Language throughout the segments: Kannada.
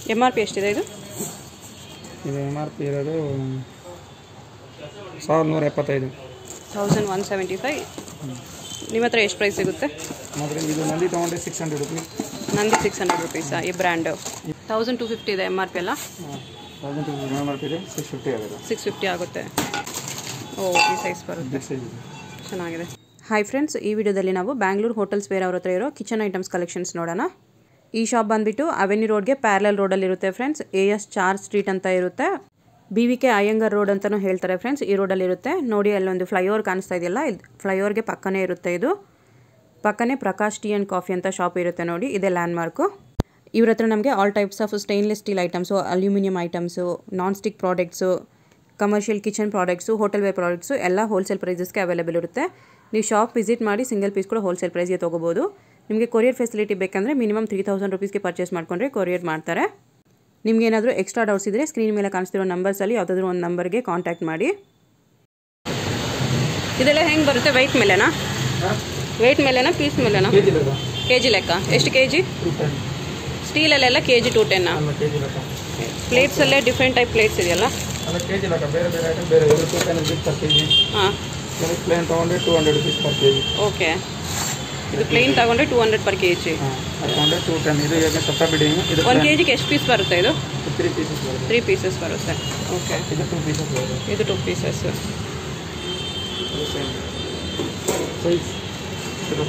ಎಮ್ ಆರ್ ಪಿ ಎಷ್ಟಿದೆ ಇದು ಇದು ಎಮ್ ಆರ್ ಪಿ ಇರೋದು ಸಾವಿರದ ನೂರ ಎಪ್ಪತ್ತೈದು ತೌಸಂಡ್ ಒನ್ ಸೆವೆಂಟಿ ಫೈವ್ ನಿಮ್ಮ ಹತ್ರ ಎಷ್ಟು ಪ್ರೈಸ್ ಸಿಗುತ್ತೆ ಮತ್ತು ಇದು ನಂದಿ ತೊಗೊಂಡ್ರೆ six hundred rupees Nandi six hundred ರುಪೀಸಾ ಈ ಬ್ರ್ಯಾಂಡು ತೌಸಂಡ್ ಟು ಫಿಫ್ಟಿ ಇದೆ ಎಮ್ ಆರ್ ಪಿ ಎಲ್ಲ thousand two M R P ಇದೆ ಸಿಕ್ಸ್ ಫಿಫ್ಟಿ ಆಗಿದೆ ಸಿಕ್ಸ್ ಫಿಫ್ಟಿ ಆಗುತ್ತೆ ಓ ಈ ಸೈಜ್ ಬರುತ್ತೆ ಬಿಗ್ ಸೈಜ್ ಇದೆ ಚೆನ್ನಾಗಿದೆ ಹಾಯ್ ಫ್ರೆಂಡ್ಸ್ ಈ ವಿಡಿಯೋದಲ್ಲಿ ನಾವು ಬ್ಯಾಂಗ್ಳೂರ್ ಹೋಟೆಲ್ಸ್ ಬೇರೆ ಅವ್ರ ಹತ್ರ ಇರೋ ಕಿಚನ್ ಐಟಮ್ಸ್ ಕಲೆಕ್ಷನ್ಸ್ ನೋಡೋಣ ಈ ಶಾಪ್ ಬಂದುಬಿಟ್ಟು ಅವೆನ್ಯೂ ರೋಡ್ಗೆ ಪ್ಯಾರಲಲ್ ರೋಡಲ್ಲಿ ಇರುತ್ತೆ friends A S Char street ಅಂತ ಇರುತ್ತೆ B V K Iyengar road ಅಂತಲೂ ಹೇಳ್ತಾರೆ ಫ್ರೆಂಡ್ಸ್ ಈ ರೋಡಲ್ಲಿ ಇರುತ್ತೆ ನೋಡಿ ಅಲ್ಲೊಂದು ಫ್ಲೈಓವರ್ ಕಾಣಿಸ್ತಾ ಇದೆಯಲ್ಲ ಇದು ಫ್ಲೈಓವರ್ಗೆ ಪಕ್ಕನೇ ಇರುತ್ತೆ ಇದು ಪಕ್ಕನೇ ಪ್ರಕಾಶ್ ಟೀ ಆ್ಯಂಡ್ ಕಾಫಿ ಅಂತ ಶಾಪ್ ಇರುತ್ತೆ ನೋಡಿ ಇದೇ ಲ್ಯಾಂಡ್ಮಾರ್ಕು ಇವ್ರ ಹತ್ರ ನಮಗೆ all types of stainless steel items aluminium items non stick products commercial kitchen products hotel ware products ಎಲ್ಲ ಹೋಲ್ಸೇಲ್ ಪ್ರೈಸಸ್ಗೆ ಅವೈಲೇಬಲ್ ಇರುತ್ತೆ ನೀವು ಶಾಪ್ ವಿಸಿಟ್ ಮಾಡಿ ಸಿಂಗಲ್ ಪೀಸ್ ಕೂಡ ಹೋಲ್ಸೇಲ್ ಪ್ರೈಸ್ಗೆ ತೊಗೋಬೋದು ನಿಮಗೆ ಕೊರಿಯರ್ ಫೆಸಿಲಿಟಿ ಬೇಕಂದರೆ ಮಿನಿಮಮ್ ತ್ರೀ ತೌಸಂಡ್ ರುಪೀಸ್ಗೆ ಪರ್ಚೇಸ್ ಮಾಡ್ಕೊಂಡ್ರೆ ಕೊರಿಯರ್ ಮಾಡ್ತಾರೆ ನಿಮ್ಗೆ ಏನಾದರೂ ಎಕ್ಸ್ಟ್ರಾ ಡೌಟ್ಸ್ ಇದ್ದರೆ ಸ್ಕ್ರೀನ್ ಮೇಲೆ ಕಾಣಿಸ್ತಿರೋ ನಂಬರ್ಸಲ್ಲಿ ಯಾವುದಾದ್ರೂ ಒಂದು ನಂಬರ್ಗೆ ಕಾಂಟ್ಯಾಕ್ಟ್ ಮಾಡಿ ಇದೆಲ್ಲ ಹೆಂಗೆ ಬರುತ್ತೆ ವೆಯ್ಟ್ ಮೇಲೆನಾ ವೆಯ್ಟ್ ಮೇಲೆನಾ ಪೀಸ್ ಮೇಲೆನಾ ಕೆ ಜಿ ಲೆಕ್ಕ ಕೆ ಜಿ ಲೆಕ್ಕ ಎಷ್ಟು ಕೆ ಜಿ ಟೂ ಟೆನ್ ಸ್ಟೀಲಲ್ಲೆಲ್ಲ ಕೆ ಜಿ ಟು ಟೆನ್ನಾ ಅಲ್ಲ ಕೆ ಜಿ ಲೆಕ್ಕ ಪ್ಲೇಟ್ಸಲ್ಲೇ ಡಿಫ್ರೆಂಟ್ ಟೈಪ್ ಪ್ಲೇಟ್ಸ್ ಇದೆಯಲ್ಲ ಅಲ್ಲ ಕೆ ಜಿ ಲೆಕ್ಕ ಬೇರೆ ಬೇರೆ ಐಟಮ್ ಬೇರೆ ಎರಡು two ten rupees per K G ಹಾಂ ಪ್ಲೇನ್ ತೊಗೊಂಡ್ರೆ two hundred rupees per K G okay ಇದು ಪ್ಲೇನ್ ತಗೊಂಡ್ರೆ two hundred per K G ಹಾಂ ಅದು ತೊಗೊಂಡ್ರೆ ಟೂ ಟೆನ್ ಇದು ಈಗ ಸಪ್ಪ ಬಿಡಿಂಗ್ ಇದು ಒಂದು ಕೆ ಜಿಗೆ ಎಷ್ಟು ಪೀಸ್ ಬರುತ್ತೆ ಇದು ತ್ರೀ ಪೀಸಸ್ ಬರುತ್ತೆ ತ್ರೀ ಪೀಸಸ್ ಬರುತ್ತೆ ಓಕೆ ಇದು ಟೂ ಪೀಸಸ್ ಬರುತ್ತೆ ಇದು ಟೂ ಪೀಸಸ್ ಅದು ಸೇಮ್ ಸೈಜ್ ಇದು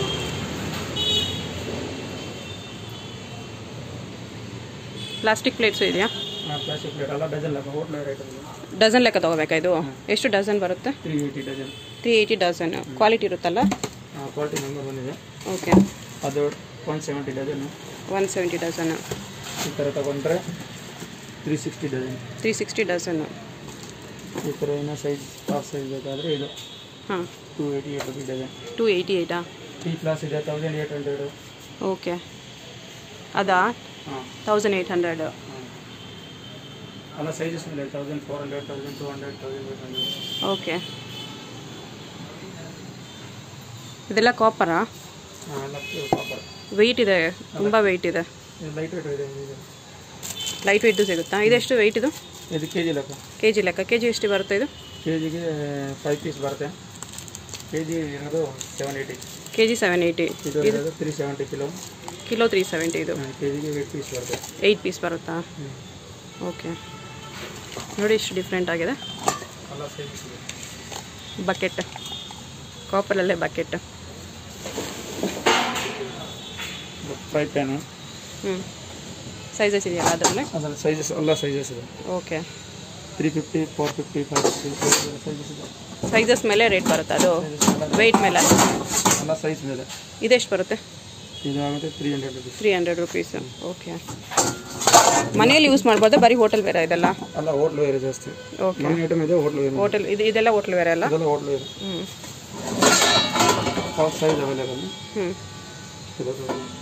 ಪ್ಲಾಸ್ಟಿಕ್ ಪ್ಲೇಟ್ಸು ಇದೆಯಾ ಪ್ಲಾಸ್ಟಿಕ್ ಪ್ಲೇಟ್ ಅಲ್ಲ ಡಜನ್ ಲೆಕ್ಕ ಹೋಟ್ಲ್ ಐಟಮ್ ಡಜನ್ ಲೆಕ್ಕ ತೊಗೋಬೇಕಾ ಇದು ಎಷ್ಟು ಡಜನ್ ಬರುತ್ತೆ three eighty dozen three eighty dozen quality ಇರುತ್ತಲ್ಲ ಕ್ವಾಲಿಟಿ ನಂಬರ್ ಬಂದಿದೆ ಓಕೆ ಅದು one seventy dozen one seventy dozen ಈ ಥರ ತಗೊಂಡ್ರೆ three sixty dozen three sixty dozen ಈ ಥರ ಏನೋ ಸೈಜ್ ಹಾಫ್ ಸೈಜ್ ಬೇಕಾದರೆ ಇದು ಹಾಂ two eighty eight rupees dozen two eighty ಟಿ ಪ್ಲಾಸ್ ಇದೆ ತೌಸಂಡ್ ಏಯ್ಟ್ ಹಂಡ್ರೆಡು ಓಕೆ ಅದಾ ಹಾಂ ತೌಸಂಡ್ ಏಯ್ಟ್ ಹಂಡ್ರೆಡ್ ಹಾಂ ಅಲ್ಲ ಸೈಜಸ್ ಇದೆ thousand four hundred thousand two hundred thousand eight hundred okay ಇದೆಲ್ಲ ಕಾಪರಾ ಹಾಂ ಎಲ್ಲ ಕಾಪರ್ ವೆಯ್ಟ್ ಇದೆ ತುಂಬ ವೆಯ್ಟ್ ಇದೆ ಇದು ಲೈಟ್ ವೇಟ್ ಇದೆ ಇದು ಲೈಟ್ ವೆಯ್ಟು ಸಿಗುತ್ತಾ ಇದೆಷ್ಟು ವೆಯ್ಟ್ ಇದು ಇದು ಕೆ ಜಿ ಲೆಕ್ಕ ಕೆ ಜಿ ಲೆಕ್ಕ ಕೆ ಜಿ ಎಷ್ಟು ಬರುತ್ತೆ ಇದು ಕೆ ಜಿಗೆ ಫೈವ್ ಪೀಸ್ ಬರುತ್ತೆ ಕೆ ಜಿ ಇರೋದು seven eighty K G seven eighty ಇದು ಇರೋದು three seventy kilo kilo three seventy ಇದು ಕೆ ಜಿಗೆ ಏಯ್ಟ್ ಪೀಸ್ ಬರುತ್ತೆ ಏಯ್ಟ್ ಪೀಸ್ ಬರುತ್ತಾ ಓಕೆ ನೋಡಿ ಇಷ್ಟು ಡಿಫ್ರೆಂಟ್ ಆಗಿದೆ ಎಲ್ಲ ಸೈಜಸ್ ಇದೆ ಬಕೆಟ್ ಕಾಪರಲ್ಲೇ ಬಕೆಟ್ ಫ್ರೈ ಪ್ಯಾನು ಹ್ಞೂ ಸೈಜಸ್ ಇದೆಯಲ್ಲ ಅದರಲ್ಲೇ ಅದರಲ್ಲಿ ಸೈಜಸ್ ಎಲ್ಲ ಸೈಜಸ್ ಇದೆ okay three fifty four fifty five fifty sizes ಇದೆ ಸೈಜಸ್ ಮೇಲೆ ರೇಟ್ ಬರುತ್ತೆ ಅದು ವೆಯ್ಟ್ ಮೇಲೆ ಎಲ್ಲ ಸೈಜ್ ಇದೆ ಇದೆಷ್ಟು ಬರುತ್ತೆ ಇದು ಆಗುತ್ತೆ three hundred rupees three hundred rupees okay ಮನೆಯಲ್ಲಿ ಯೂಸ್ ಮಾಡ್ಬೋದಾ ಬರೀ ಹೋಟೆಲ್ ಬೇರೆ ಇದೆಲ್ಲ ಅಲ್ಲ ಹೋಟ್ಲು ಏರಿಯಾ ಜಾಸ್ತಿ ಓಕೆ ಮನೆ ಐಟಮ್ ಇದೆ ಹೋಟ್ಲು ಏರಿಯಾ ಹೋಟೆಲ್ ಇದು ಇದೆಲ್ಲ ಹೋಟೆಲ್ ಬೇರೆ ಅಲ್ಲ ಇದೆಲ್ಲ ಹೋಟ್ಲು ಏರಿಯಾ ಹ್ಞೂ ಹಾಫ್ ಸೈಜ್ ಅವೈಲೇಬಲ್ ಹ್ಞೂ ಇದು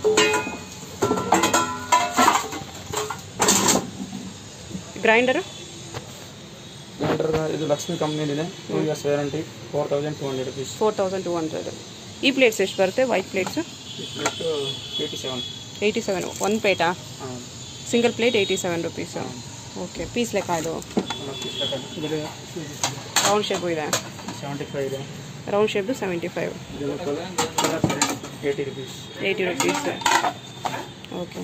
ಗ್ರೈಂಡರು ಗ್ರೈಂಡರ್ ಇದು ಲಕ್ಷ್ಮಿ ಕಂಪ್ನಿಲಿದೆ two years warranty four thousand two hundred rupees four thousand two hundred ಈ ಪ್ಲೇಟ್ಸ್ ಎಷ್ಟು ಬರುತ್ತೆ white plates plate eighty seven eighty seven one ಪ್ಲೇಟಾ ಹಾಂ single plate eighty seven rupees okay piece ಲೆಕ್ಕ ಇದು ಇದರಲ್ಲಿ ರೌಂಡ್ ಶೇಪು ಇದೆ ಸೆವೆಂಟಿ ಫೈವ್ ಇದೆ ರೌಂಡ್ ಶೇಪ್ದು ಸೆವೆಂಟಿ ಫೈವ್ ಇದೆಲ್ಲ eighty rupees eighty rupees okay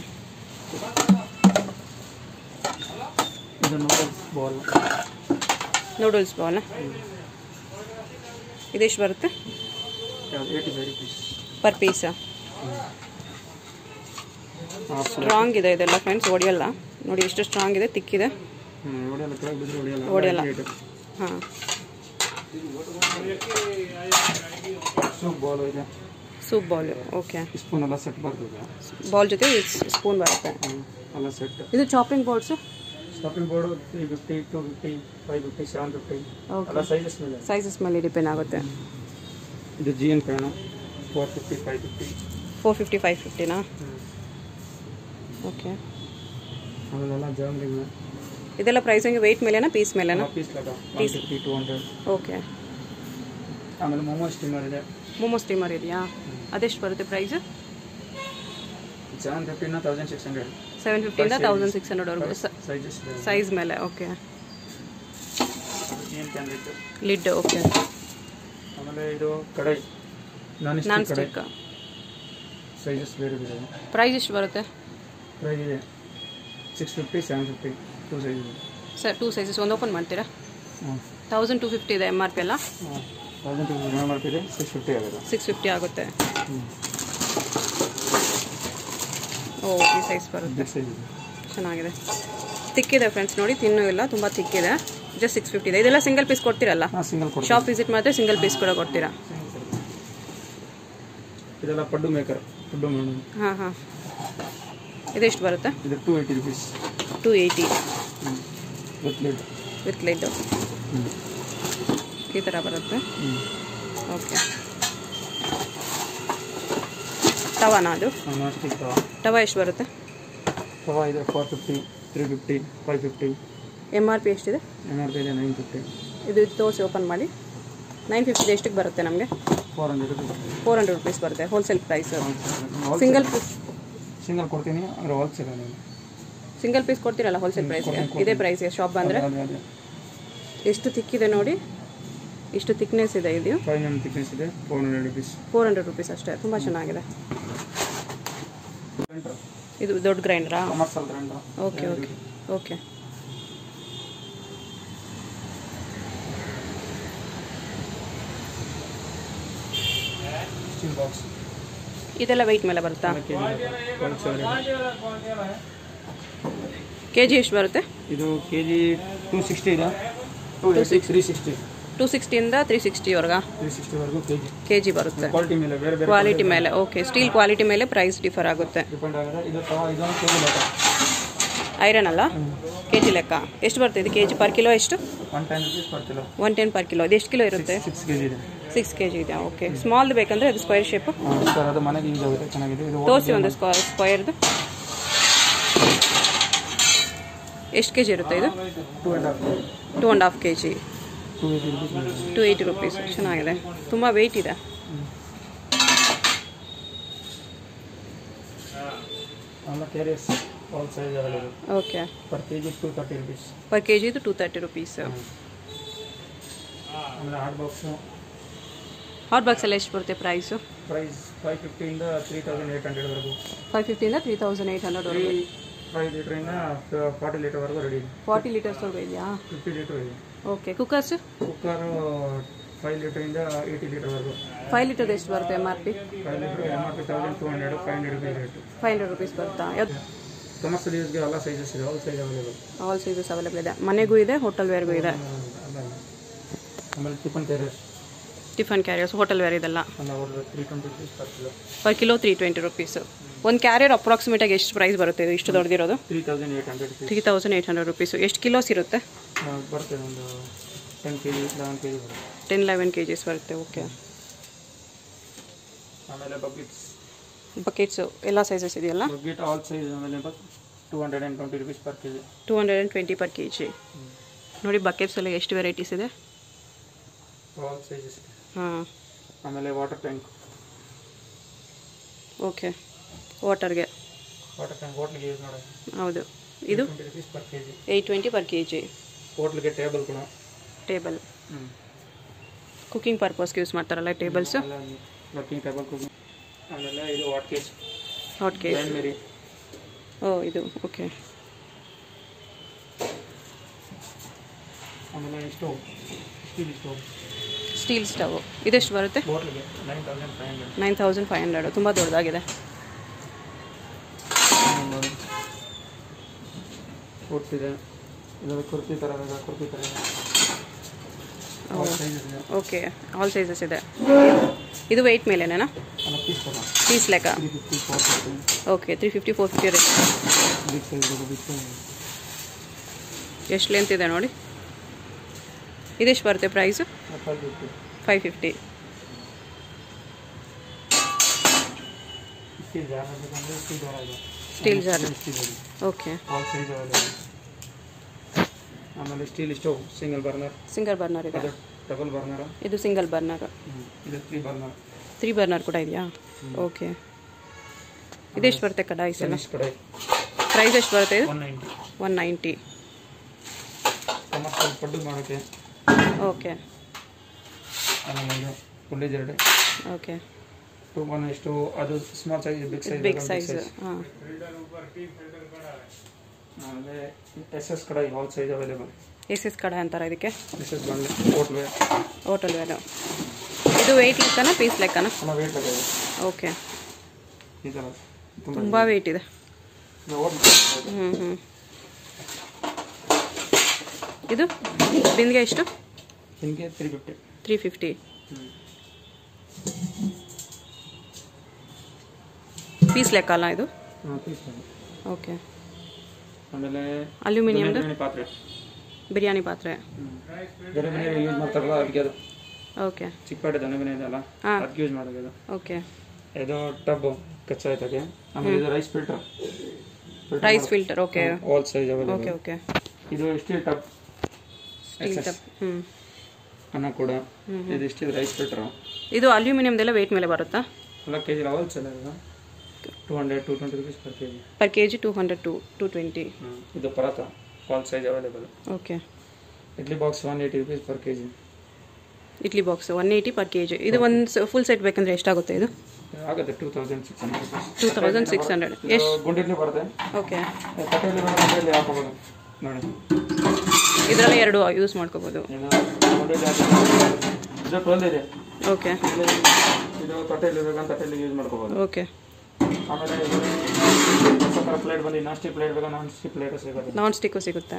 ಇದು ನೂಡಲ್ಸ್ ಬಾಲ್ ನೂಡಲ್ಸ್ ಬಾಲ್ ಇದೆಷ್ಟು ಬರುತ್ತೆ eighty five rupees per piece half strong ಇದೆ ಇದೆಲ್ಲ ಫ್ರೆಂಡ್ಸ್ ಹೊಡಿಯಲ್ಲ ನೋಡಿ ಎಷ್ಟು ಸ್ಟ್ರಾಂಗ್ ಇದೆ ತಿಕ್ಕಿದೆ ಹ್ಞೂ ಹೊಡೆಯಲ್ಲ ಕೆಳಗೆ ಬಿದ್ದರೆ ಹೊಡೆಯಲ್ಲ ಹೊಡೆಯಲ್ಲ ಹಾಂ ಸೂಪ್ ಬಾಲ್ ಇದೆ ಸೂಪ್ ಬಾಲ್ ಓಕೆ ಸ್ಪೂನ್ ಎಲ್ಲ ಸೆಟ್ ಬರ್ತದೆ ಬಾಲ್ ಜೊತೆ ಸ್ಪೂನ್ ಬರುತ್ತೆ ಹ್ಞೂ ಎಲ್ಲ ಸೆಟ್ ಇದು chopping boards shopping board three fifty two fifty five fifty seven fifty okay ಎಲ್ಲ ಸೈಜಸ್ ಮೇಲೆ ಸೈಜಸ್ ಮೇಲೆ ಡಿಪೆಂಡ್ ಆಗುತ್ತೆ ಇದು G N pan four fifty five fifty four fifty five ಫಿಫ್ಟಿನಾ ಓಕೆ ಆಮೇಲೆಲ್ಲ ಜಾಮ್ರಿಂಗ್ ಇದೆಲ್ಲ ಪ್ರೈಸಿಂಗ್ ವೆಯ್ಟ್ ಮೇಲೆನಾ ಪೀಸ್ ಮೇಲೆನಾ ಪೀಸ್ ಲೆಕ್ಕ one fifty two hundred okay ಆಮೇಲೆ ಮೊಮೋ ಸ್ಟೀಮರ್ ಇದೆ ಮೋಮೋ ಸ್ಟೀಮರ್ ಇದೆಯಾ ಅದೆಷ್ಟು ಬರುತ್ತೆ ಪ್ರೈಸ್ ಸೆವೆನ್ ಫಿಫ್ಟಿನ ತೌಸಂಡ್ ಸಿಕ್ಸ್ ಹಂಡ್ರೆಡ್ ಸೆವೆನ್ ಫಿಫ್ಟಿಯಿಂದ ತೌಸಂಡ್ ಸಿಕ್ಸ್ ಹಂಡ್ರೆಡ್ವರೆಗೂ ಸೈಜಸ್ ಇದೆ ಸೈಜ್ ಮೇಲೆ ಓಕೆ ಏನು ಕ್ಯಾನ್ ಇತ್ತು ಲಿಡ್ ಓಕೆ ಆಮೇಲೆ ಇದು kadai non non stick kadai stick sizes ಬೇರೆ ಬೇರೆ ಪ್ರೈಸ್ ಎಷ್ಟು ಬರುತ್ತೆ ಪ್ರೈಸ್ ಇದೆ six fifty seven fifty two size ಇದೆ ಸರ್ ಟೂ ಸೈಜಸ್ ಒಂದು ಓಪನ್ ಮಾಡ್ತೀರಾ ಹಾಂ ತೌಸಂಡ್ ಟು ಫಿಫ್ಟಿ ಇದೆ ಎಮ್ ಆರ್ ಪಿ ಎಲ್ಲ ಹಾಂ ತೌಸಂಡ್ ಟೂ ಫಿಫ್ಟಿ ಮಾಡ್ತಿದೆ ಸಿಕ್ಸ್ ಫಿಫ್ಟಿ ಆಗುತ್ತೆ ಸಿಕ್ಸ್ ಫಿಫ್ಟಿ ಆಗುತ್ತೆ ಹ್ಞೂ ಓ ಈ ಸೈಜ್ ಬರುತ್ತೆ ಬಿಗ್ ಸೈಜ್ ಇದೆ ಚೆನ್ನಾಗಿದೆ ತಿಕ್ಕಿದೆ ಫ್ರೆಂಡ್ಸ್ ನೋಡಿ ತಿನ್ನೂ ಇಲ್ಲ ತುಂಬ ತಿಕ್ಕಿದೆ ಜಸ್ಟ್ ಸಿಕ್ಸ್ ಫಿಫ್ಟಿ ಇದೆ ಇದೆಲ್ಲ ಸಿಂಗಲ್ ಪೀಸ್ ಕೊಡ್ತೀರಲ್ಲ ಹಾಂ ಸಿಂಗಲ್ ಕೊಡ್ತೀವಿ ಶಾಪ್ ವಿಸಿಟ್ ಮಾಡಿದ್ರೆ ಸಿಂಗಲ್ ಪೀಸ್ ಕೂಡ ಕೊಡ್ತೀರಾ ಇದೆಲ್ಲ ಪಡ್ಡು ಮೇಕರ್ ಪಡ್ಡು ಮೇಡಮ್ ಹಾಂ ಹಾಂ ಇದೆಷ್ಟು ಬರುತ್ತೆ ಇದು two eighty rupees two eighty ಹ್ಞೂ ವಿತ್ ಲಿಡ್ ವಿತ್ ಲೈಟು ಹ್ಞೂ ಈ ಥರ ಬರುತ್ತೆ ಹ್ಞೂ ಓಕೆ ತವಾನ ಅದು ನಾನ್ ಸ್ಟಿಕ್ ತವಾ ತವಾ ಎಷ್ಟು ಬರುತ್ತೆ ತವಾ ಇದೆ four fifty three fifty five fifty M R P ಎಷ್ಟಿದೆ ಎಮ್ ಆರ್ ಪಿ ಇದೆ ನೈನ್ ಫಿಫ್ಟಿ ಇದು ಇದು ತೋರಿಸಿ ಓಪನ್ ಮಾಡಿ ನೈನ್ ಫಿಫ್ಟಿ ಎಷ್ಟಕ್ಕೆ ಬರುತ್ತೆ ನಮಗೆ four hundred rupees four hundred rupees ಬರುತ್ತೆ wholesale price single piece single ಕೊಡ್ತೀನಿ ಅಂದರೆ ಹೋಲ್ಸೇಲ್ ನಾನು ಸಿಂಗಲ್ ಪೀಸ್ ಕೊಡ್ತೀರಲ್ಲ ಹೋಲ್ಸೇಲ್ ಪ್ರೈಸ್ಗೆ ಇದೇ ಪ್ರೈಸ್ಗೆ ಶಾಪ್ ಬಂದರೆ ಅದೇ ಅದೇ ಎಷ್ಟು ತಿಕ್ಕಿದೆ ನೋಡಿ ಇಷ್ಟು ಥಿಕ್ನೆಸ್ ಇದೆ ಇದು ಫೈವ್ ಹಂಡ್ರೆಡ್ ಥಿಕ್ನೆಸ್ ಇದೆ four hundred rupees four hundred rupees ಅಷ್ಟೇ ತುಂಬ ಚೆನ್ನಾಗಿದೆ ಇದು ದೊಡ್ಡ ಗ್ರೈಂಡ್ರಾ commercial grinder okay okay okay steel box ಇದೆಲ್ಲ ವೆಯ್ಟ್ ಮೇಲೆ ಬರುತ್ತಾ ಕೆ ಕೆ ಜಿ ಎಷ್ಟು ಬರುತ್ತೆ ಇದು ಕೆ ಜಿ ಟೂ ಸಿಕ್ಸ್ಟಿ ಇದೆ two six three sixty two ಸಿಕ್ಸ್ಟಿಯಿಂದ ತ್ರೀ ಸಿಕ್ಸ್ಟಿವರೆಗೆ ತ್ರೀ ಸಿಕ್ಸ್ಟಿವರೆಗೂ ಕೆ ಜಿ ಕೆ ಜಿ ಬರುತ್ತೆ ಕ್ವಾಲಿಟಿ ಮೇಲೆ ಬೇರೆ ಬೇರೆ ಕ್ವಾಲಿಟಿ ಮೇಲೆ ಓಕೆ ಸ್ಟೀಲ್ ಕ್ವಾಲಿಟಿ ಮೇಲೆ ಪ್ರೈಸ್ ಡಿಫರ್ ಆಗುತ್ತೆ ಡಿಪೆಂಡ್ ಆಗಿದೆ ಇದು ತವಾ ಇದೊಂದು ಕೆ ಜಿ ಲೆಕ್ಕ ಐರನ್ ಅಲ್ಲ ಕೆ ಜಿ ಲೆಕ್ಕ ಎಷ್ಟು ಬರುತ್ತೆ ಇದು ಕೆ ಜಿ ಪರ್ ಕಿಲೋ ಎಷ್ಟು one ten rupees per kilo one ten per kilo ಅದು ಎಷ್ಟು ಕಿಲೋ ಇರುತ್ತೆ ಸಿಕ್ಸ್ ಕೆ ಜಿ ಇದೆ ಸಿಕ್ಸ್ ಕೆ ಜಿ ಇದೆ ಓಕೆ ಸ್ಮಾಲ್ ಬೇಕಂದ್ರೆ ಅದು ಸ್ಕ್ವೇರ್ ಶೇಪ್ ಹಾಂ, ಸರ್ ಅದು ಮನೆಗೆ ಯೂಸ್ ಆಗುತ್ತೆ ಚೆನ್ನಾಗಿದೆ ಇದು ತೋರಿಸಿ ಒಂದು ಸ್ಕ್ವೇರ್ದು ಎಷ್ಟು ಕೆ ಜಿ ಇರುತ್ತೆ ಇದು two and half two and half K G two eighty rupees two eighty rupees ಚೆನ್ನಾಗಿದೆ ತುಂಬ ವೆಯ್ಟ್ ಇದೆ ಆಮೇಲೆ carriers all size available okay per K G two thirty rupees per K ಜಿದು ಟೂ ತರ್ಟಿ ರುಪೀಸ್ ಆಮೇಲೆ ಹಾಟ್ ಬಾಕ್ಸು ಹಾಟ್ ಬಾಕ್ಸ್ ಎಲ್ಲ ಎಷ್ಟು ಬರುತ್ತೆ ಪ್ರೈಸು ಪ್ರೈಸ್ ಫೈವ್ ಫಿಫ್ಟಿಯಿಂದ ತ್ರೀ ತೌಸಂಡ್ ಏಯ್ಟ್ ಹಂಡ್ರೆಡ್ವರೆಗೂ ಫೈವ್ ಫಿಫ್ಟಿಯಿಂದ three thousand eight hundred three five ಲೀಟ್ರಿಂದ ಫಾರ್ಟಿ ಲೀಟರ್ವರೆಗೂ ರೆಡಿ ಇದೆ ಫಾರ್ಟಿ ಲೀಟರ್ಸ್ವರೆಗೂ ಇದೆಯಾ ಫಿಫ್ಟಿ ಲೀಟ್ರ್ ಇದೆ ಓಕೆ ಕುಕ್ಕರ್ಸು ಕುಕ್ಕರು ಫೈವ್ ಲೀಟ್ರಿಂದ ಏಯ್ಟಿ ಲೀಟರ್ವರೆಗೂ ಫೈವ್ ಲೀಟರ್ ಎಷ್ಟು ಬರುತ್ತೆ M R P five litre M R P thousand two hundred five hundred rupees rate five hundred rupees ಬರುತ್ತಾ ಯಾವ್ದು ಕಮರ್ಷಿಯಲ್ ಯೂಸ್ಗೆ ಎಲ್ಲ ಸೈಜಸ್ ಇದೆ all size available all sizes available ಇದೆ ಮನೆಗೂ ಇದೆ ಹೋಟೆಲ್ ವೇರ್ಗೂ ಇದೆ ಆಮೇಲೆ tiffin carriers tiffin carriers hotel ware ಇದೆಲ್ಲ ಎಲ್ಲ ಅವ್ರದ್ದು three twenty rupees per kilo per kilo three twenty rupees ಒಂದು ಕ್ಯಾರಿಯರ್ ಅಪ್ರಾಕ್ಸಿಮೇಟಾಗಿ ಎಷ್ಟು ಪ್ರೈಸ್ ಬರುತ್ತೆ ಇದು ಇಷ್ಟು ದೊಡ್ಡದಿರೋದು three thousand eight hundred rupees three thousand eight hundred rupees ಎಷ್ಟು ಕಿಲೋಸ್ ಇರುತ್ತೆ ಬರ್ತದೆ ಒಂದು ten K G eleven K G ಬರುತ್ತೆ ಟೆನ್ ಲೆವೆನ್ ಕೆ ಜಿಸ್ ಬರುತ್ತೆ ಓಕೆ ಆಮೇಲೆ ಬಕೆಟ್ಸ್ ಬಕೆಟ್ಸು ಎಲ್ಲ ಸೈಜಸ್ ಇದೆಯಲ್ಲ bucket all size available two hundred and twenty rupees per K G two hundred and twenty per K G ನೋಡಿ ಬಕೆಟ್ಸ್ ಎಲ್ಲ ಎಷ್ಟು ವೆರೈಟೀಸ್ ಇದೆ ಆಲ್ ಸೈಜಸ್ ಹಾಂ ಆಮೇಲೆ ವಾಟರ್ ಟ್ಯಾಂಕ್ ಓಕೆ ವಾಟರ್ಗೆ ವಾಟರ್ ಟ್ಯಾಂಕ್ ಹೋಟ್ಲಿಗೆ ಯೂಸ್ ಮಾಡೋದು ಹೌದು ಇದು twenty rupees per K G eight twenty per K G ಹೋಟ್ಲಿಗೆ ಟೇಬಲ್ ಕೂಡ ಟೇಬಲ್ ಹ್ಞೂ ಕುಕಿಂಗ್ ಪರ್ಪಸ್ಗೆ ಯೂಸ್ ಮಾಡ್ತಾರಲ್ಲ ಟೇಬಲ್ಸು ಎಲ್ಲ ವರ್ಕಿಂಗ್ ಟೇಬಲ್ ಕುಕಿಂಗ್ ಆಮೇಲೆ ಇದು what case hot case grand Mary ಓ ಇದು ಓಕೆ ಆಮೇಲೆ stove steel stove steel stove ಇದೆಷ್ಟು ಬರುತ್ತೆ ಹೋಟ್ಲಿಗೆ nine thousand five hundred nine thousand five hundred ತುಂಬ ದೊಡ್ಡದಾಗಿದೆ ಫುಡ್ಸ್ ಇದೆ ಇದರಲ್ಲಿ ಕುರ್ತಿ ಥರ ಇದೆ ಕುರ್ತಿ ಥರ ಇದೆ ಸೈಜಸ್ ಇದೆ ಓಕೆ ಆಲ್ ಸೈಜಸ್ ಇದೆ ಇದು ವೆಯ್ಟ್ ಮೇಲೆನಾ ಆಮೇಲೆ ಪೀಸ್ ಥರ ಪೀಸ್ ಲೆಕ್ಕ three fifty four fifty okay three fifty four fifty rate big size ಇದೆ ಬಿಗ್ ಸೈಜ್ ಎಷ್ಟು ಲೆಂತ್ ಇದೆ ನೋಡಿ ಇದೆಷ್ಟು ಬರುತ್ತೆ price five fifty five fifty steel jar ಬೇಕಂದರೆ ಸ್ಟೀಲ್ ಜಾರ್ ಇದೆ ಸ್ಟೀಲ್ ಜಾರ್ ಸ್ಟೀಲ್ ಇದೆ ಓಕೆ ಆಲ್ ಸೈಜ್ ಅವೈಲೇಬಲ್ ಆಮೇಲೆ steel stove single burner single burner ಇದೆ ಅದು ಡಬಲ್ ಬರ್ನರ್ ಇದು ಸಿಂಗಲ್ ಬರ್ನರ್ ಇದು ತ್ರೀ ಬರ್ನರ್ ತ್ರೀ ಬರ್ನರ್ ಕೂಡ ಇದೆಯಾ ಓಕೆ ಇದೆಷ್ಟು ಬರುತ್ತೆ ಕಡಾಯಿಸ್ ಎಲ್ಲ ಫಿನಿಶ್ ಕಡೆ ಪ್ರೈಸ್ ಎಷ್ಟು ಬರುತ್ತೆ ಇದು one ninety one ninety commercial ಪಡ್ಡು ಮಾಡೋಕ್ಕೆ ಓಕೆ ಆಮೇಲೆ ಇದು ಫುಲ್ ಜರಡೆ ಓಕೆ ಟೂ ಒನ್ ಎಷ್ಟು ಅದು small size big size big size ಹಾಂ ಆಮೇಲೆ ಎಸ್ ಎಸ್ ಕಡೆ all size available S S ಕಡೆ ಅಂತಾರೆ ಇದಕ್ಕೆ ಎಸ್ ಎಸ್ ಬಂದು ಹೋಟ್ಲು ಹೋಟೆಲ್ ವೇನು ಇದು ವೆಯ್ಟ್ ಲೆಕ್ಕನ ಪೀಸ್ ಲೆಕ್ಕನ ಎಲ್ಲ ವೇಟ್ ಇದೆ ಓಕೆ ಈ ಥರ ತುಂಬ ತುಂಬ ವೆಯ್ಟ್ ಇದೆ ಹೋಟ್ಲು ಹ್ಞೂ ಹ್ಞೂ ಇದು ಬಿಂದಿಗೆ ಎಷ್ಟು ನಿಮಗೆ three fifty three fifty piece ಲೆಕ್ಕ ಅಲ್ಲ ಇದು ಹಾಂ ಪೀಸ್ ಓಕೆ ಆಮೇಲೆ ಅಲ್ಯೂಮಿನಿಯಮ್ದು ಬಿರಿಯಾನಿ ಪಾತ್ರೆ ಬಿರಿಯಾನಿ ಪಾತ್ರೆ ಬೇರೆ ಬೇರೆ ಯೂಸ್ ಮಾಡ್ತಾರಲ್ಲ ಅದಕ್ಕೆ ಅದು ಓಕೆ ಚಿಕ್ಕಪೇಟೆ ದನ ಮನೆ ಇದೆಯಲ್ಲ ಹಾಂ. ಅದಕ್ಕೆ ಯೂಸ್ ಮಾಡೋದು ಇದು ಓಕೆ ಇದು ಟಬ್ ಕಚ್ಚಾ ಆಯ್ತಕ್ಕೆ ಆಮೇಲೆ ಇದು rice filter rice filter okay all size okay available okay ಇದು ಸ್ಟೀಲ್ ಟಬ್ ಸ್ಟೀಲ್ ಟಪ್ ಹ್ಞೂ ಅನ್ನ ಕೂಡ ಇದು ಸ್ಟೀಲ್ ರೈಸ್ ಫಿಲ್ಟರ್ ಇದು ಅಲ್ಯೂಮಿನಿಯಮ್ದೆಲ್ಲ ವೆಯ್ಟ್ ಮೇಲೆ ಬರುತ್ತಾ ಎಲ್ಲ ಕೆ ಜಿ ಲೆವೆಲ್ ಸಲ ಇದು two hundred two twenty rupees per K G per K G two hundred two two twenty ಇದು ಪರಾತ all size available okay idli box one eighty rupees per K G idli box one eighty per K G ಇದು ಒಂದು ಫುಲ್ ಸೆಟ್ ಬೇಕಂದ್ರೆ ಎಷ್ಟಾಗುತ್ತೆ ಇದು ಆಗುತ್ತೆ two thousand six hundred rupees two thousand six hundred ಇದು ಎಷ್ಟು ಗುಂಡಿಡ್ಲಿ ಬರುತ್ತೆ ಓಕೆ ತಟ್ಟೆಯಲ್ಲಿ ತಟ್ಟೆಯಲ್ಲಿ ಹಾಕೋಬೋದು ನೋಡಿ ಇದರಲ್ಲಿ ಎರಡು ಯೂಸ್ ಮಾಡ್ಕೋಬೋದು ಇದು ಗುಂಡಿಡ್ಲಿ ಹಾಕೋಬೋದು ಇದು ಟ್ವೆಲ್ ಇದೆ ಓಕೆ ಇಲ್ಲಿ ಇದು ತಟ್ಟೆಯಲ್ಲಿ ಬೇಕಂತ ತಟ್ಟೆಯಲ್ಲಿ ಯೂಸ್ ಮಾಡ್ಕೋಬೋದು ಓಕೆ ಆಮೇಲೆ ಇದು ಹೊಸ ಥರ ಪ್ಲೇಟ್ ಬಂದು ನಾನ್ ಸ್ಟಿಕ್ ಪ್ಲೇಟ್ ಬೇಕಾ ನಾನ್ ಸ್ಟಿಕ್ ಪ್ಲೇಟ್ ಸಿಗುತ್ತೆ ನಾನ್ ಸ್ಟಿಕ್ಕು ಸಿಗುತ್ತೆ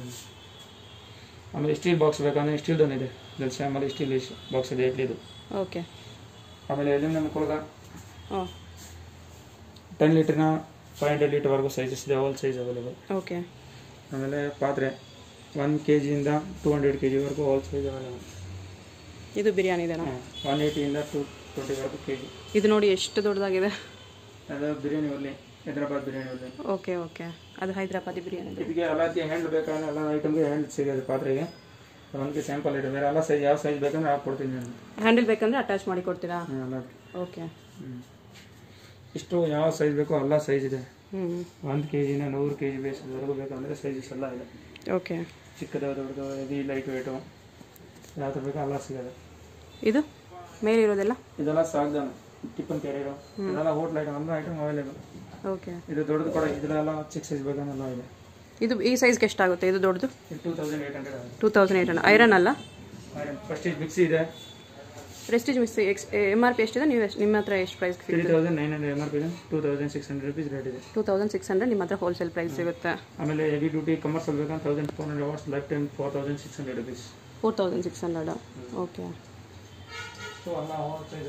ಆಮೇಲೆ ಸ್ಟೀಲ್ ಬಾಕ್ಸ್ ಬೇಕಂದ್ರೆ ಸ್ಟೀಲ್ದು ಇದೆ ಇದು ಸ್ಯಾಮಲ್ಲಿ ಸ್ಟೀಲ್ ಬಾಕ್ಸ್ ಇದೆ ಇಡ್ಲಿದು ಓಕೆ ಆಮೇಲೆ ಅಲ್ಯೂಮಿನಿಯಂ ಕೊಳಗ ಹಾಂ ಟೆನ್ ಲೀಟ್ರಿನ ಫೈವ್ ಹಂಡ್ರೆಡ್ ಲೀಟರ್ವರೆಗೂ ಸೈಜಸ್ ಇದೆ ಆಲ್ ಸೈಜ್ ಅವೈಲೇಬಲ್ ಓಕೆ ಆಮೇಲೆ ಪಾತ್ರೆ ಒನ್ ಕೆ ಜಿಯಿಂದ ಟೂ ಹಂಡ್ರೆಡ್ ಕೆ ಜಿವರೆಗೂ ಆಲ್ ಸೈಜ್ ಅವೈಲೇಬಲ್ ಇದು ಬಿರಿಯಾನಿ ಇದೆನಾ ಒನ್ ಏಯ್ಟಿಯಿಂದ ಟು ಟ್ವೆಂಟಿವರೆಗೂ ಕೆ ಜಿ ಇದು ನೋಡಿ ಎಷ್ಟು ದೊಡ್ಡದಾಗಿದೆ ಅದು ಬಿರಿಯಾನಿ ಒಲ್ಲಿ ಹೈದ್ರಾಬಾದ್ ಬಿರಿಯಾನಿ ಒಲ್ಲಿ ಓಕೆ ಓಕೆ ಅದು ಹೈದರಾಬಾದಿ ಬಿರಿಯಾನಿ ಇದಕ್ಕೆ ಎಲ್ಲದಕ್ಕೆ ಹ್ಯಾಂಡ್ ಬೇಕಾದ್ರೆ ಎಲ್ಲ ಐಟಮ್ಗೆ ಹ್ಯಾಂಡ್ ಸಿಗೋದು ಪಾತ್ರೆಗೆ ಒಂದಕ್ಕೆ ಸ್ಯಾಂಪಲ್ ಇದೆ ಬೇರೆ ಎಲ್ಲ ಸೈಜ್ ಯಾವ ಸೈಜ್ ಬೇಕಂದ್ರೆ ಹಾಕ್ಕೊಡ್ತೀನಿ ನಾನು ಹ್ಯಾಂಡಲ್ ಬೇಕಂದ್ರೆ ಅಟ್ಯಾಚ್ ಮಾಡಿ ಕೊಡ್ತೀರಾ ಹ್ಮ್, ಎಲ್ಲದಕ್ಕೆ ಓಕೆ ಹ್ಮ್. ಇಷ್ಟು ಯಾವ ಸೈಜ್ ಬೇಕೋ ಎಲ್ಲ ಸೈಜ್ ಇದೆ ಹ್ಞೂ ಒಂದು ಕೆ ಜಿನ ನೂರು ಕೆ ಜಿ ಬೇಸದವರೆಗೂ ಬೇಕಂದರೆ ಸೈಜಸ್ ಎಲ್ಲ ಇದೆ ಓಕೆ ಚಿಕ್ಕದು ದೊಡ್ಡದು ಹೆವಿ ಲೈಟ್ ವೇಟು ಯಾವ ಥರ ಬೇಕೋ ಎಲ್ಲ ಸಿಗೋದು ಇದು ಮೇಲಿರೋದೆಲ್ಲ ಇದೆಲ್ಲ ಸಾಗ್ದಾನ ಟಿಪ್ಪನ್ ಕ್ಯಾರಿಯರು ಇದೆಲ್ಲ ಹೋಟ್ಲ್ ಐಟಮ್ ಎಲ್ಲ ಐಟಮ್ ಅವೈಲೇಬಲ್ ಓಕೆ ಇದು ದೊಡ್ಡದು ಕೂಡ ಇದೆಲ್ಲ ಚಿಕ್ಕ ಸೈಜ್ ಬೇಕಂದೆಲ್ಲ ಇದೆ ಇದು ಈ ಸೈಜ್ಗೆ ಎಷ್ಟಾಗುತ್ತೆ ಇದು ದೊಡ್ಡದು ಇದು ಟೂ ತೌಸಂಡ್ ಏಯ್ಟ್ ಹಂಡ್ರೆಡ್ ಆಗುತ್ತೆ two thousand eight hundred iron ಅಲ್ಲ ಫಸ್ಟಿಗೆ ಮಿಕ್ಸಿ ಇದೆ Prestige mixie X M R P ಎಷ್ಟಿದೆ ನೀವು ಎಷ್ಟು ನಿಮ್ಮ ಹತ್ರ ಎಷ್ಟು price three thousand nine hundred M R P ಇದೆ two thousand six hundred rupees rate ಇದೆ ಟೂ ತೌಸಂಡ್ ಸಿಕ್ಸ್ ಹಂಡ್ರೆಡ್ ನಿಮ್ಮ ಹತ್ರ ಹೋಲ್ಸೇಲ್ ಪ್ರೈಸ್ ಸಿಗುತ್ತೆ ಆಮೇಲೆ ಹೆವಿ ಡ್ಯೂಟಿ ಕಮರ್ಷಿಯಲ್ ಬೇಕಂದ್ರೆ thousand four hundred awards life time four thousand six hundred rupees four thousand six hundred okay so ಅಲ್ಲ ಸೈಜ್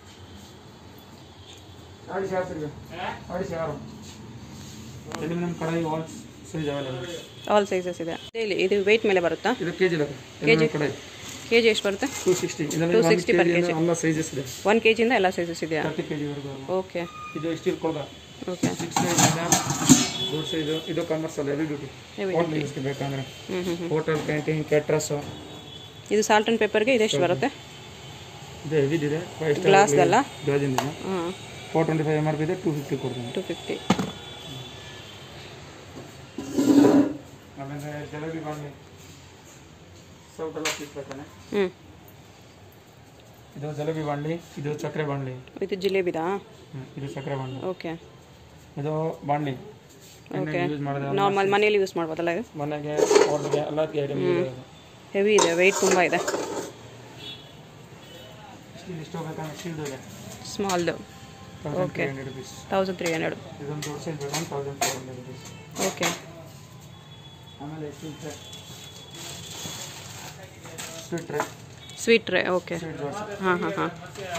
ಆಡಿಸಿ ಯಾರು ಸರ್ ಆಡಿಸಿ ಯಾರು ಎಲ್ಯೂಮಿನಿಯಂ ಕಡಾಯಿ all size available all sizes ಇದೆ ಇಲ್ಲಿ ಇದು ವೆಯ್ಟ್ ಮೇಲೆ ಬರುತ್ತಾ ಇದು ಕೆ ಜಿ ಲೆಕ್ಕ ಎಲ್ಯೂಮಿನಿಯಂ ಕಡಾಯಿ ಕೆ ಜಿ ಎಷ್ಟು ಬರುತ್ತೆ ಟೂ ಸಿಕ್ಸ್ಟಿ ಇದರಲ್ಲಿ 260 per kg. ಎಲ್ಲ ಸೈಜಸ್ ಇದೆ ಒನ್ ಕೆ ಜಿಯಿಂದ ಎಲ್ಲ ಸೈಜಸ್ ಇದೆಯಾ ತರ್ಟಿ ಕೆ ಜಿವರೆಗೂ ಓಕೆ ಇದು ಸ್ಟೀಲ್ ಕೊಳಗ ಓಕೆ ಸಿಕ್ಸ್ ಸೈಜಿಂದ ದೊಡ್ಡ ಸೈಜು ಇದು commercial heavy duty Heavy hotel ಯೂಸ್ಗೆ ಬೇಕಂದ್ರೆ ಹ್ಞೂ ಹ್ಞೂ ಹ್ಞೂ ಹೋಟೆಲ್ ಕ್ಯಾಂಟೀನ್ ಕ್ಯಾಟ್ರಸ್ಸು ಇದು ಸಾಲ್ಟ್ ಆ್ಯಂಡ್ ಪೆಪ್ಪರ್ಗೆ ಇದೆಷ್ಟು ಬರುತ್ತೆ ಇದು ಹೆವಿದಿದೆ ಫೈವ್ ಸ್ಟಾರ್ ಗ್ಲಾಸ್ದಲ್ಲ ಗಾಜಿಂದ ಹಾಂ four twenty five M R P ಇದೆ ಟೂ ಫಿಫ್ಟಿ ಕೊಡ್ತೀನಿ ಟು ಫಿಫ್ಟಿ ಆಮೇಲೆ ಜಲೇಬಿ ಬಾಣಿ ಸೌಟೆಲ್ಲ ಸಿಗ್ಬೇಕಾನೆ ಹ್ಞೂ ಇದು ಜಲೇಬಿ ಬಾಣಲಿ ಇದು ಸಕ್ಕರೆ ಬಾಣಲಿ ಇದು ಜಿಲೇಬಿದಾ ಹ್ಮ್, ಇದು ಸಕ್ಕರೆ ಬಾಣಲಿ ಓಕೆ ಇದು ಬಾಣಲಿ ಓಕೆ ಯೂಸ್ ಮಾಡಿದ್ರೆ ನಾರ್ಮಲ್ ಮನೆಯಲ್ಲಿ ಯೂಸ್ ಮಾಡ್ಬೋದಲ್ಲ ಇದು ಮನೆಗೆ ಹೋಟ್ಲ್ಗೆ ಎಲ್ಲದಕ್ಕೆ ಐಟಮ್ ಹೆವಿ ಇದೆ ವೆಯ್ಟ್ ತುಂಬ ಇದೆ ಸ್ಟೀಲ್ ಇಷ್ಟು ಬೇಕಂದ್ರೆ ಸ್ಟೀಲ್ದು ಇದೆ ಸ್ಮಾಲ್ದು thousand Okay. Three hundred rupees thousand three hundred ಇದೊಂದು ದೊಡ್ಡ ಸೈಜ್ ಬೇಕಂದ್ರೆ thousand four hundred rupees okay ಆಮೇಲೆ sweet tray sweet tray sweet tray okay sweet dosa ಹಾಂ ಹಾಂ ಹಾಂ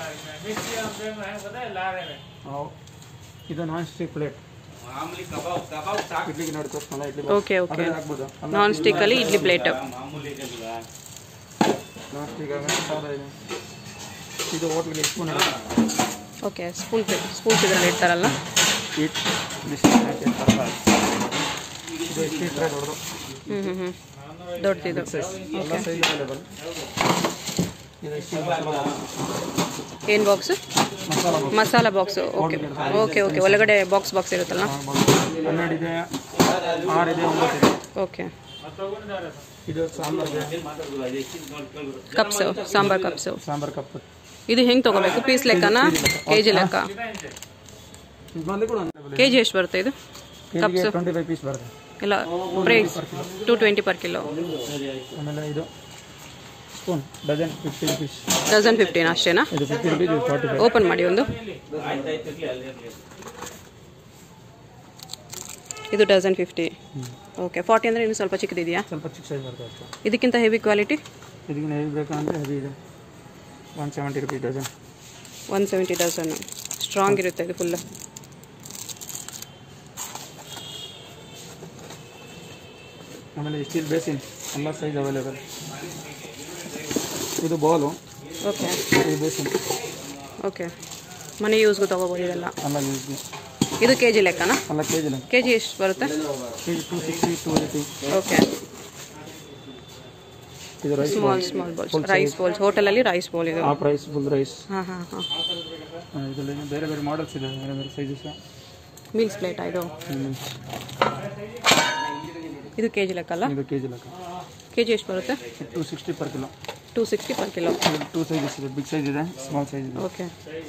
ಅವು ಇದು ನಾನ್ ಸ್ಟಿಕ್ ಪ್ಲೇಟ್ ಇಡ್ಲಿಗೆ ನೋಡಿ ತೋರಿಸ್ಕೊಂಡ ಇಡ್ಲಿ ಓಕೆ ಓಕೆ ಅದ್ರಲ್ಲಿ ಹಾಕ್ಬೋದು ಅಲ್ಲ ನಾನ್ ಸ್ಟಿಕ್ಕಲ್ಲಿ ಇಡ್ಲಿ ಪ್ಲೇಟ್ ನಾನ್ ಸ್ಟಿಕ್ ಆಗುತ್ತೆ ಸಾದಾ ಇದೆ ಇದು ಹೋಟ್ಲಿಗೆ ಸ್ಪೂನ್ ಓಕೆ ಸ್ಪೂನ್ ಸ್ಪೂನ್ಸ್ ಇದರಲ್ಲಿ ಇಡ್ತಾರಲ್ಲ ಇಟ್ ಬಿಸ್ಕೆಟ್ ಹಾಕಿರ್ತಾರಲ್ಲ ಇದು ಸ್ಟೀಟ್ ಟ್ರೇ ದೊಡ್ಡದು ಹ್ಞೂ ಹ್ಞೂ ಹ್ಞೂ ದೊಡ್ಡದಿದು ಸೈಜ್ ಎಲ್ಲ ಸೈಜ್ ಅವೈಲೇಬಲ್ ಇದು ಸ್ಟೀಲ್ ಮಸಾಲ ಏನು box masala box masala box okay okay okay ಒಳಗಡೆ ಬಾಕ್ಸ್ ಬಾಕ್ಸ್ ಇರುತ್ತಲ್ಲ ಹನ್ನೆರಡು ಇದೆ ಆರು ಇದೆ ಒಂಬತ್ತು ಇದೆ ಓಕೆ ಇದು ಸಾಂಬಾರ್ಗೆ cups sambar cups sambar cup ಇದು ಹೆಂಗೆ ತೊಗೋಬೇಕು ಪೀಸ್ ಲೆಕ್ಕನಾ ಕೆ ಜಿ ಲೆಕ್ಕ ಇದರಲ್ಲಿ ಕೂಡ ಕೆ ಜಿ ಎಷ್ಟು ಬರುತ್ತೆ ಇದು ಕೆಜಿಗೆ ಟ್ವೆಂಟಿ ಫೈವ್ ಪೀಸ್ ಬರುತ್ತೆ ಇಲ್ಲ price two twenty per kilo ಆಮೇಲೆ ಇದು spoon dozen fifty rupees dozen fifteen ಅಷ್ಟೇನಾ ಇದು ಫಿಫ್ಟಿ ರುಪೀಸ್ ಇದು ಫಾರ್ಟಿ ಫೈವ್ ಓಪನ್ ಮಾಡಿ ಒಂದು ಇದು ಡಜನ್ ಫಿಫ್ಟಿ ಓಕೆ ಫಾರ್ಟಿ ಅಂದರೆ ಇನ್ನು ಸ್ವಲ್ಪ ಚಿಕ್ಕದಿದೆಯಾ ಸ್ವಲ್ಪ ಚಿಕ್ಕ ಸೈಜ್ ಬರುತ್ತೆ ಅಷ್ಟೇ ಇದಕ್ಕಿಂತ ಹೆವಿ ಕ್ವಾಲಿಟಿ ಇದಕ್ಕೆ ಹೆವಿ ಬೇಕಂದ್ರೆ ಹೆವಿ ಇದೆ one seventy rupees dozen one seventy dozen strong ಇರುತ್ತೆ ಇದು ಫುಲ್ ಆಮೇಲೆ ಸ್ಟೀಲ್ ಬೇಸಿನ್ ಎಲ್ಲ ಸೈಜ್ ಅವೈಲೇಬಲ್ ಇದು ಬೌಲು ಓಕೆ ಇದು ಬೇಸಿನ್ ಓಕೆ ಮನೆ ಯೂಸ್ಗೂ ತೊಗೋಬೋದು ಇದೆಲ್ಲ ಎಲ್ಲ ಯೂಸ್ಗೆ ಇದು ಕೆ ಜಿ ಲೆಕ್ಕನಾ ಎಲ್ಲ ಕೆ ಜಿನ ಕೆ ಜಿ ಎಷ್ಟು ಬರುತ್ತೆ K G two sixty two eighty okay ಇದು rice small small bowls rice bowls ಹೋಟೆಲಲ್ಲಿ ರೈಸ್ ಬೌಲ್ ಇದು ಹಾಫ್ ರೈಸ್ ಫುಲ್ ರೈಸ್ ಹಾಂ ಹಾಂ ಹಾಂ ಇದರಲ್ಲಿ ಬೇರೆ ಬೇರೆ ಮಾಡಲ್ಸ್ ಇದೆ ಬೇರೆ ಬೇರೆ ಸೈಜಸ್ ಮೀಲ್ಸ್ ಪ್ಲೇಟ್ ಇದು ಇದು ಕೆ ಜಿ ಲೆಕ್ಕ ಅಲ್ಲ ಇದು ಕೆ ಜಿ ಲೆಕ್ಕ ಕೆ ಜಿ ಎಷ್ಟು ಬರುತ್ತೆ two sixty per kilo two sixty per kilo two sizes ಇದೆ ಬಿಗ್ ಸೈಜ್ ಇದೆ ಸ್ಮಾಲ್ ಸೈಜ್ ಇದೆ ಓಕೆ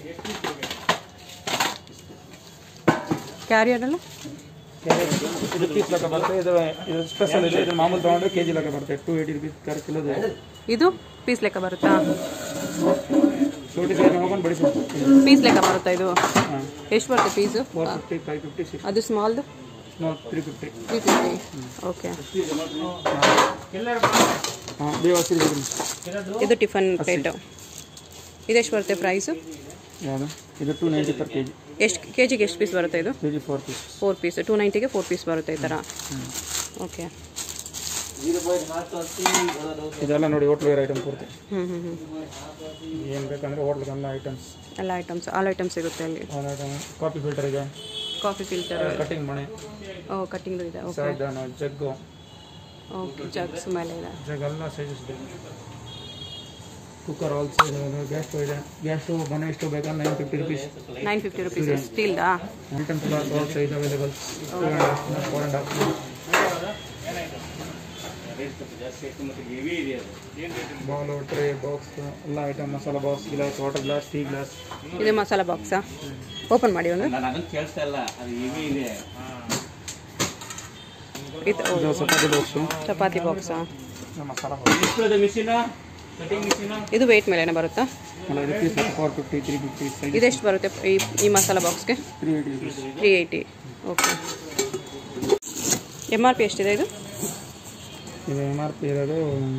ಕ್ಯಾರಿಯರಲ್ಲ ಇದು ಪೀಸ್ ಲೆಕ್ಕ ಬರುತ್ತೆ ಇದು ಇದು ಸ್ಪೆಷಲ್ ಇದೆ ಇದು ಮಾಮೂಲು ತೊಗೊಂಡ್ರೆ ಕೆ ಜಿ ಲೆಕ್ಕ ಬರುತ್ತೆ two eighty rupees per kilo ಇದು ಪೀಸ್ ಲೆಕ್ಕ ಬರುತ್ತಾ ರೋಟಿ ಸೈಜ್ ಹೋಗ್ಕೊಂಡು ಬಡಿಸಿ ಪೀಸ್ ಲೆಕ್ಕ ಬರುತ್ತಾ ಇದು ಹಾಂ ಎಷ್ಟು ಬರುತ್ತೆ piece four fifty five fifty six ಅದು ಸ್ಮಾಲ್ದು small three fifty three fifty okay ಹಾಂ ಬೇವಸಿ ಇದು ಟಿಫನ್ ಪ್ಲೇಟು ಇದೆಷ್ಟು ಬರುತ್ತೆ ಪ್ರೈಸು ಯಾವುದು ಇದು two ninety per K G ಎಷ್ಟು ಕೆ ಜಿಗೆ ಎಷ್ಟು ಪೀಸ್ ಬರುತ್ತೆ ಇದು K G four piece four piece two ನೈಂಟಿಗೆ ಫೋರ್ ಪೀಸ್ ಬರುತ್ತೆ ಈ ಥರ ಓಕೆ ಇದೆಲ್ಲ ನೋಡಿ ಹೋಟ್ಲ್ ವೇರ್ ಐಟಮ್ ಪೂರ್ತಿ ಹ್ಞೂ ಹ್ಞೂ ಹ್ಞೂ ಏನು ಬೇಕಂದ್ರೆ ಹೋಟ್ಲಿಗೆ ಎಲ್ಲ ಐಟಮ್ಸ್ ಎಲ್ಲ ಐಟಮ್ಸ್ ಆಲ್ ಐಟಮ್ಸ್ ಸಿಗುತ್ತೆ ಅಲ್ಲಿ ಆಲ್ ಐಟಮ್ ಕಾಫಿ ಫಿಲ್ಟರ್ ಇದೆ ಕಾಫಿ ಫಿಲ್ಟರ್ ಕಟಿಂಗ್ ಮಣೆ ಓ ಕಟ್ಟಿಂಗು ಇದೆ ಓಕೆ ಸೈಡಾನು ಜಗ್ಗು ಓಕೆ ಜಗ್ಸ್ ಮೇಲೆ ಇದೆ ಜಗ್ ಎಲ್ಲ ಸೈಜಸ್ ಇದೆ ಕುಕ್ಕರ್ ಆಲ್ಸೋ ಇದೆ ಗ್ಯಾಸ್ ಸ್ಟವ್ ಇದೆ ಗ್ಯಾಸ್ ಸ್ಟವ್ ಮನೆ ಸ್ಟವ್ ಬೇಕಾದ್ರೆ nine fifty rupees nine fifty rupees ಸ್ಟೀಲ್ದಾ ಐಟಮ್ಸ್ ಎಲ್ಲ all size available two and half four and half bowl tray box ಎಲ್ಲ item masala box glass water glass tea glass ಇದು ಮಸಾಲ ಬಾಕ್ಸಾ ಓಪನ್ ಮಾಡಿ ಒಂದು ನಾನು ಅದನ್ನು ಕೇಳಿಸ್ತಾ ಇಲ್ಲ ಅದು ಇವಿ ಇದೆ ಇದು ಓ, ಇದು ಚಪಾತಿ ಬಾಕ್ಸು ಚಪಾತಿ ಬಾಕ್ಸಾ ಮಸಾಲ ಬಾಕ್ಸ್ ಎಷ್ಟು ಮಿಷಿನ ಕಟಿಂಗ್ ಮಿಷಿನ ಇದು ವೆಯ್ಟ್ ಮೇಲೆನೇ ಬರುತ್ತಾ ಅಲ್ಲ ಇದು piece four fifty three fifty size ಇದೆಷ್ಟು ಬರುತ್ತೆ ಈ ಈ ಮಸಾಲ ಬಾಕ್ಸ್ಗೆ three eighty rupees three eighty okay M R P ಎಷ್ಟಿದೆ ಇದು ಇದು ಎಮ್ ಆರ್ ಪಿ ಇರೋದು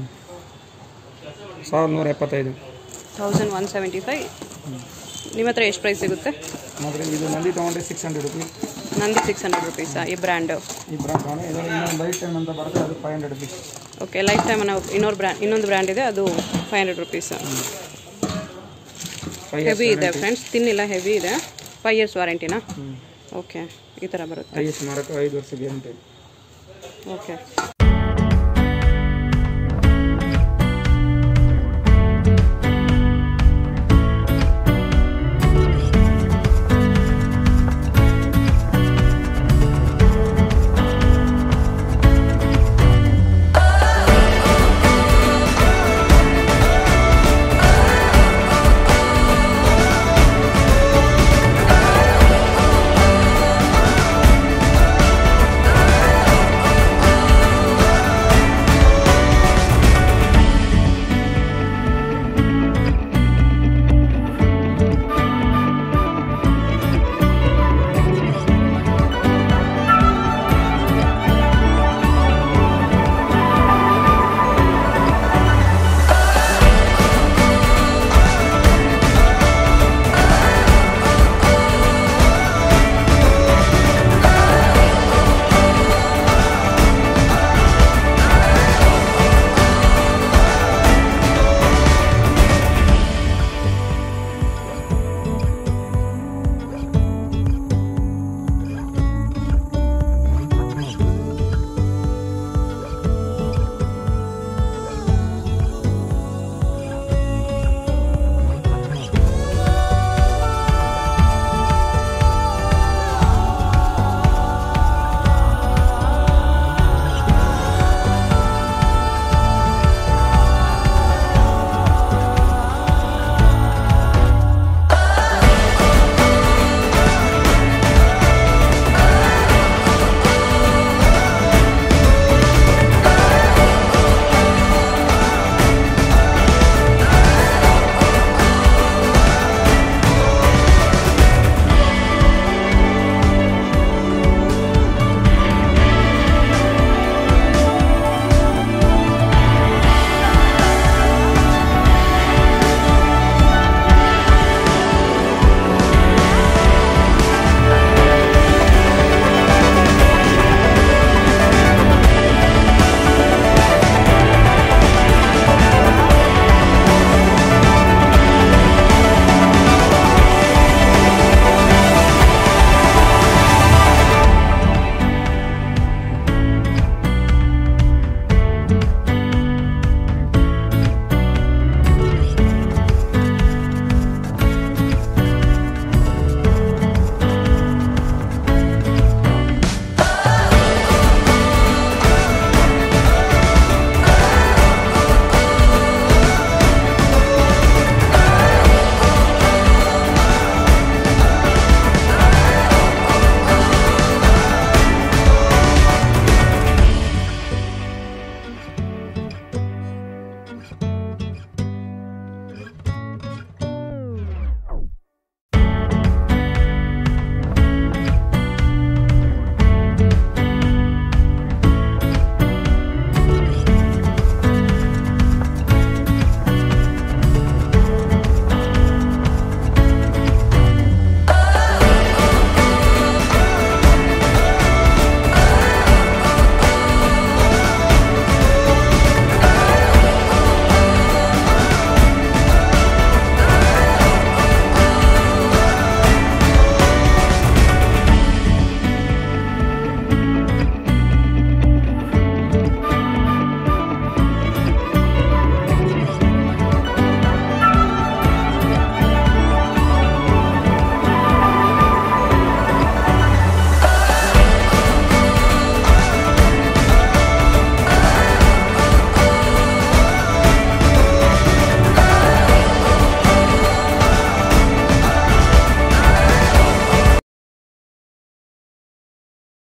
ಸಾವಿರದ ನೂರ ಎಪ್ಪತ್ತೈದು ತೌಸಂಡ್ ಒನ್ ಸೆವೆಂಟಿ ಫೈವ್ ನಿಮ್ಮ ಹತ್ರ ಎಷ್ಟು ಪ್ರೈಸ್ ಸಿಗುತ್ತೆ ಮತ್ತು ಇದು ನಂದಿ ತೊಗೊಂಡ್ರೆ ಸಿಕ್ಸ್ ಹಂಡ್ರೆಡ್ ರುಪೀಸ್ ನಂದು ಸಿಕ್ಸ್ ಹಂಡ್ರೆಡ್ ರುಪೀಸಾ ಈ ಬ್ರ್ಯಾಂಡು ಈ ಬ್ರಾಂಡ್ ತೊಗೊಂಡ್ರೆ ಇದು ಇನ್ನೊಂದು ಲೈಟ್ ಟೈಮ್ ಅಂತ ಬರುತ್ತೆ ಅದು five hundred rupees okay life time ಅನ್ನೋ ಇನ್ನೊಂದು ಬ್ರ್ಯಾಂಡ್ ಇನ್ನೊಂದು ಬ್ರ್ಯಾಂಡ್ ಇದೆ ಅದು five hundred rupees five heavy ಇದೆ ಫ್ರೆಂಡ್ಸ್ ತಿನ್ನಿಲ್ಲ ಹೆವಿ ಇದೆ ಫೈವ್ ಇಯರ್ಸ್ ವಾರಂಟಿನಾ ಹ್ಞೂ ಓಕೆ ಈ ಥರ ಬರುತ್ತೆ ಐ ಎಸ್ ಮಾರಕ್ಕೆ ಐದು ವರ್ಷ ಗ್ಯಾರಂಟಿ ಓಕೆ